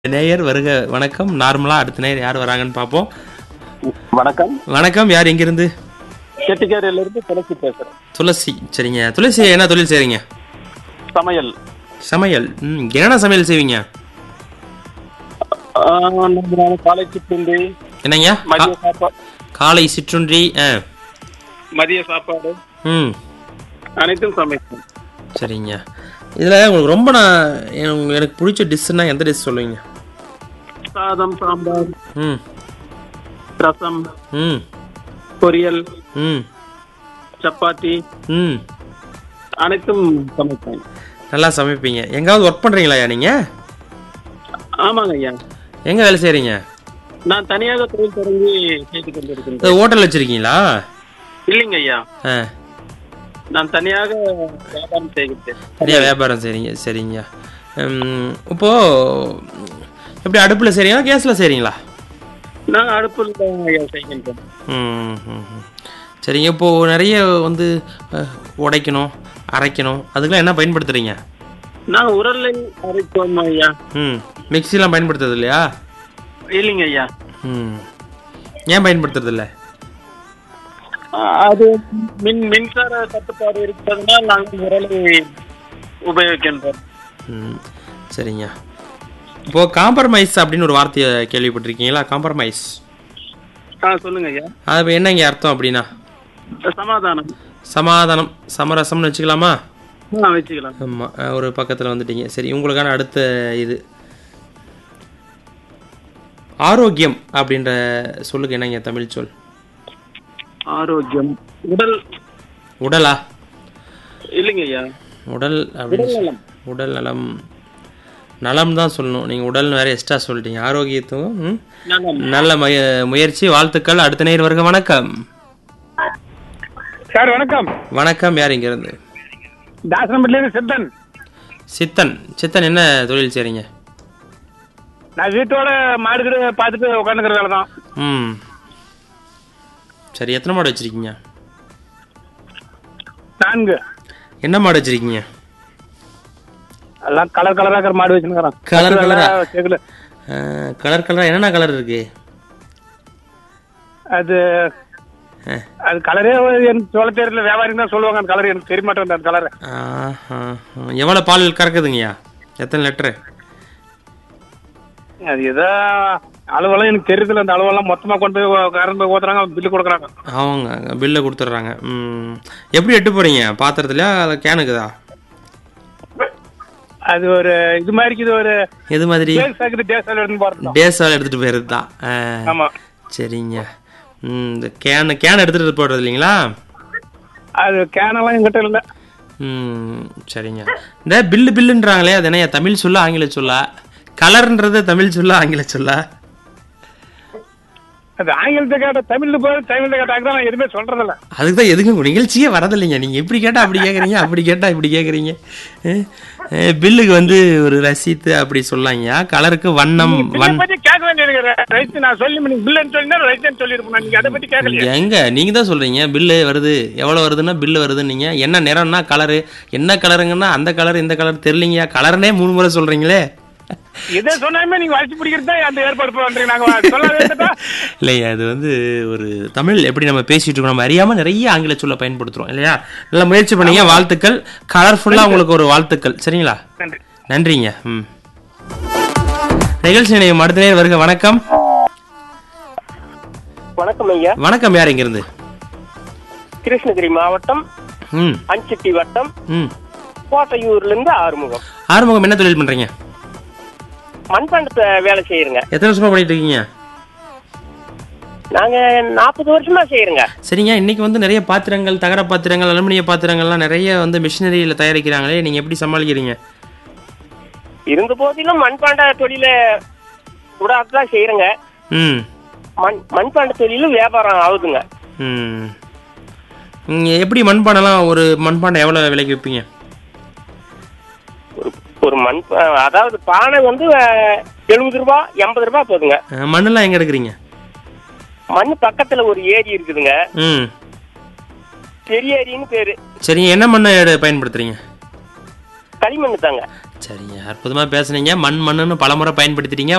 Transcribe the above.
நேயர் வருக வணக்கம் நார்மலா அடுத்த நேயர் யார் வராங்கன்னு பார்ப்போம் வணக்கம் வணக்கம் யார் எங்கிருந்து செட்டிக்காரியில இருந்து துளசி பேசுறேன் துளசி சரிங்க துளசி என்ன தொழில் செய்றீங்க சமையல் சமையல் ம் என்னென்ன சமையல் செய்வீங்க ஆஹ் நம்ம காலை சிற்றுண்டி என்னங்க மதிய கா- சாப்பாடு காலை சிற்றுண்டி ஆ மதிய சாப்பாடு ம் அனைத்தும் சமைப்போம் சரிங்க இதில் உங்களுக்கு ரொம்ப நான் எனக்கு- எனக்கு பிடிச்ச டிஷ்ஷுன்னா எந்த டிஷ் சொல்லுவீங்க சாதம் சாம்பார் ம் ரசம் ம் பொரியல் ம் சப்பாத்தி ம் அனைத்தும் சமைப்பேன் நல்லா சமைப்பீங்க எங்காவது ஒர்க் பண்ணுறீங்களா நீங்கள் ஆமாங்க ஐயா எங்கே வேலை செய்கிறீங்க நான் தனியாக தொழில் தொடங்கி செய்து கொண்டிருக்கின்றேன் ஹோட்டல் வச்சுருக்கீங்களா இல்லைங்க ஐயா ஆ நான் தனியாக வியாபாரம் செய்கிறேன் சரியா வியாபாரம் செய்றீங்க சரிங்க ம், இப்போ எப்படி அடுப்பில் செய்றீங்களா கேஸில் செய்றீங்களா நான் அடுப்பில் தான் ஐயா செய்கின்றேன் ம், ம், ம். சரிங்க இப்போ நிறைய வந்து அஹ், உடைக்கணும் அரைக்கணும் அதுக்கெல்லாம் என்ன பயன்படுத்துறீங்க நான் உரலில் அரைப்போம் ஐயா ம் மிக்சிலாம் பயன்படுத்துறது இல்லையா இல்லைங்க ஐயா ம் ஏன் பயன்படுத்துறது இல்லை ஆஹ் அது மின் மின்சார தட்டுப்பாடு இருப்பதனால் நாங்கள் உரலை உபயோகிக்கின்றோம் ம் சரிங்க இப்போ காம்ப்ரமைஸ் அப்படின்னு ஒரு வார்த்தையை கேள்விப்பட்டிருக்கீங்களா காம்ப்ரமைஸ் ஆ சொல்லுங்க ஐயா அது என்னங்க அர்த்தம் அப்படின்னா சமாதானம் சமாதானம் சமரசம்னு வச்சுக்கலாமா ஆ வச்சுக்கலாம் ஆமாம் ஒரு பக்கத்தில் வந்துட்டீங்க சரி உங்களுக்கான அடுத்த இது ஆரோக்கியம் அப்படின்ற சொல்லுக்கு என்னங்க தமிழ் சொல் ஆரோக்கியம் உடல் உடலா இல்லைங்க ஐயா உடல் அப்படின்னு சொல்- உடல் நலம் நலம் தான் சொல்லணும் நீங்கள் உடல் வேற எக்ஸ்ட்ரா சொல்லிட்டீங்க ஆரோக்கியத்துவம் ம். நலம். நல்ல முய முயற்சி வாழ்த்துக்கள் அடுத்த நேர் வருக வணக்கம் சார் வணக்கம் வணக்கம் யார் இங்கிருந்து தாசனம்பட்டிலேருந்து சித்தன் சித்தன் சித்தன் என்ன தொழில் செய்றீங்க நான் வீட்டோட மாடு கிட்ட பார்த்துட்டு உட்காந்துக்கிற வேலை தான் ம் சரி எத்தனை மாடு வச்சிருக்கீங்க நான்கு என்ன மாடு வச்சிருக்கீங்க எல்லாம் கலர் கலரா இருக்கிற மாடு வச்சுருக்கிறோம் கலர் கலரா கேக்குல கலர் கலரா என்னென்ன கலர் இருக்கு அது ஆ. அது கலரே எனக்கு சொல்ல தெரியல வியாபாரி தான் சொல்லுவாங்க அந்த கலர் எனக்கு தெரிய மாட்டேன் அந்த கலர் ஆஹா. எவ்வளவு பால் கறக்குதுங்கய்யா எத்தனை லிட்டரு அது ஏதோ அளவெல்லாம் எனக்கு தெரியல அந்த அளவெல்லாம் மொத்தமா கொண்டு போய் கறந்து போய் ஊத்துறாங்க பில்லு கொடுக்குறாங்க அவங்க பில்லை கொடுத்துட்றாங்க ம் எப்படி எட்டு போறீங்க பாத்திரத்துலயா இல்லை கேனுக்குதா அது ஒரு இது மாதிரி இது ஒரு எது மாதிரி தேஸ் சாக்குது தேசால எடுத்து போறது தான். டேஸால் எடுத்துட்டு போயிருது தான் ஆ, ஆமா சரிங்க ம் இந்த கேனு கேன் எடுத்துட்டு போடுறது இல்லைங்களா அது கேனெல்லாம் எங்கிட்ட இல்ல ம் சரிங்க இந்த பில்லு பில்லுன்றாங்களே அது என்ன தமிழ் சொல்ல ஆங்கில சொல்ல கலர்ன்றது தமிழ் சொல்ல ஆங்கில சொல்ல அது ஆங்கிலத்தை கேட்ட தமிழ்ல போய் தமிழ்ல கேட்டாங்க தான் நான் எதுவுமே சொல்றது இல்ல அதுக்கு தான் எதுக்கும் உங்க நிகழ்ச்சியே வரதில்லைங்க நீங்க எப்படி கேட்டா அப்படி கேக்குறீங்க அப்படி கேட்டா இப்படி கேக்குறீங்க அஹ், அஹ், பில்லுக்கு வந்து ஒரு ரசீத்து அப்படி சொல்லாங்கயா கலருக்கு வண்ணம் பில்லை வன் பத்தி கேட்க வேண்டியது ரைட் நான் சொல்லி நீங்க பில்லுன்னு சொல்லினா ரைட்னு சொல்லிருப்பேன் நீங்க அதை பத்தி கேட்கலையே எங்க நீங்க தான் சொல்றீங்க பில்லு வருது எவ்வளவு வருதுன்னா பில்லு வருதுன்னீங்க என்ன நிறம்னா கலரு என்ன கலருங்கன்னா அந்த கலர் இந்த கலர் தெரியலீங்கயா கலர்னே மூணு முறை சொல்றீங்களே இதை சொன்னாலுமே நீங்க வச்சு பிடிக்கிறது தான் அந்த ஏற்பாடு பண்றீங்க நாங்க சொல்லாத இருந்துட்டா இல்லையா அது வந்து ஒரு தமிழ் எப்படி நம்ம பேசிட்டு இருக்கோம் நம்ம அறியாம நிறைய ஆங்கில சொல்ல பயன்படுத்துறோம் இல்லையா நல்லா முயற்சி பண்ணீங்க வாழ்த்துக்கள் கலர்ஃபுல்லா உங்களுக்கு ஒரு வாழ்த்துக்கள் சரிங்களா நன்றி நன்றிங்க ம் நிகழ்ச்சி நிலையம் அடுத்த நேரம் வருக வணக்கம் வணக்கம் ஐயா வணக்கம் யார் இங்கிருந்து கிருஷ்ணகிரி மாவட்டம் ம் அஞ்சட்டி வட்டம் ம் கோட்டையூர்ல இருந்து ஆறுமுகம் ஆறுமுகம் என்ன தொழில் பண்றீங்க மண்பாண்டத்தை வேலை செய்யறங்க எத்தனை வருஷமா பண்ணிட்டு இருக்கீங்க நாங்க நாற்பது வருஷமா செய்யறங்க சரிங்க இன்னைக்கு வந்து நிறைய பாத்திரங்கள் தகர பாத்திரங்கள் அலுமினிய பாத்திரங்கள்லாம் நிறைய வந்து மிஷினரியில் தயாரிக்கிறாங்களே நீங்க எப்படி சமாளிக்கிறீங்க இருந்த போதிலும் மண்பாண்ட தொழில விடாதான் செய்யறங்க ம் மண் மண்பாண்ட தொழிலும் வியாபாரம் ஆகுதுங்க ம் நீங்க எப்படி மண்பானைலாம் ஒரு மண்பானை எவ்வளோ விலைக்கு விற்பீங்க ஒரு ஒரு மண் அதாவது பானை வந்து எழுபது ரூபா எண்பது ரூபா போகுதுங்க அஹ், மண்ணெல்லாம் எங்கே எடுக்கிறீங்க மண் பக்கத்துல ஒரு ஏரி இருக்குதுங்க ம் பெரிய ஏரின்னு பேரு சரிங்க என்ன மண்ணை எடு- பயன்படுத்துறீங்க களிமண் தாங்க சரிங்க அற்புதமாக பேசுனீங்க மண் மண்ணுன்னு பலமுறை பயன்படுத்திட்டீங்க